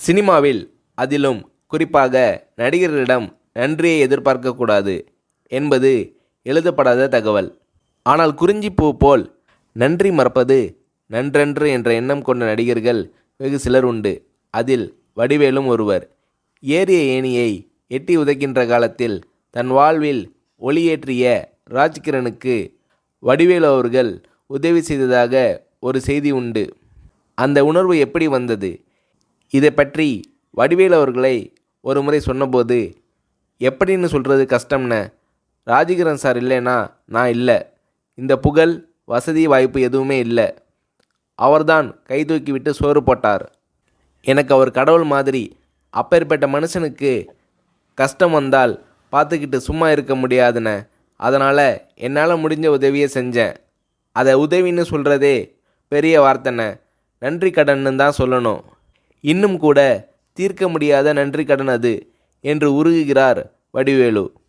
சினிமாவில் அதிலும் குறிப்பாக நடிகர்களிடம் நன்றியை எதிர்பார்க்கக்கூடாது என்பது எழுதப்படாத தகவல் ஆனால் குறிஞ்சிப்பூ போல் நன்றி மறப்பது நன்றன்று என்ற எண்ணம் கொண்ட நடிகர்கள் வெகு சிலர் உண்டு அதில் வடிவேலும் ஒருவர் ஏறிய ஏணியை எட்டி உதைக்கின்ற காலத்தில் தன் வாழ்வில் ஒளியேற்றிய ராஜ்கிரனுக்கு வடிவேலு அவர்கள் உதவி செய்ததாக ஒரு செய்தி உண்டு அந்த உணர்வு எப்படி வந்தது இதை பற்றி வடிவேலு அவர்களை ஒரு முறை சொன்னபோது எப்படின்னு சொல்கிறது கஷ்டம்னே ராஜகிரண் சார் இல்லைன்னா நான் இல்லை இந்த புகழ் வசதி வாய்ப்பு எதுவுமே இல்லை அவர்தான் கை தூக்கி விட்டு சோறு போட்டார் எனக்கு அவர் கடவுள் மாதிரி அப்பேற்பட்ட மனுஷனுக்கு கஷ்டம் வந்தால் பார்த்துக்கிட்டு சும்மா இருக்க முடியாதுண்ணே அதனால் என்னால் முடிஞ்ச உதவியை செஞ்சேன் அதை உதவின்னு சொல்கிறதே பெரிய வார்த்தைண்ணே நன்றி கடன்னு தான் சொல்லணும் இன்னும் கூட தீர்க்க முடியாத நன்றி கடன் அது என்று உருகுகிறார் வடிவேலு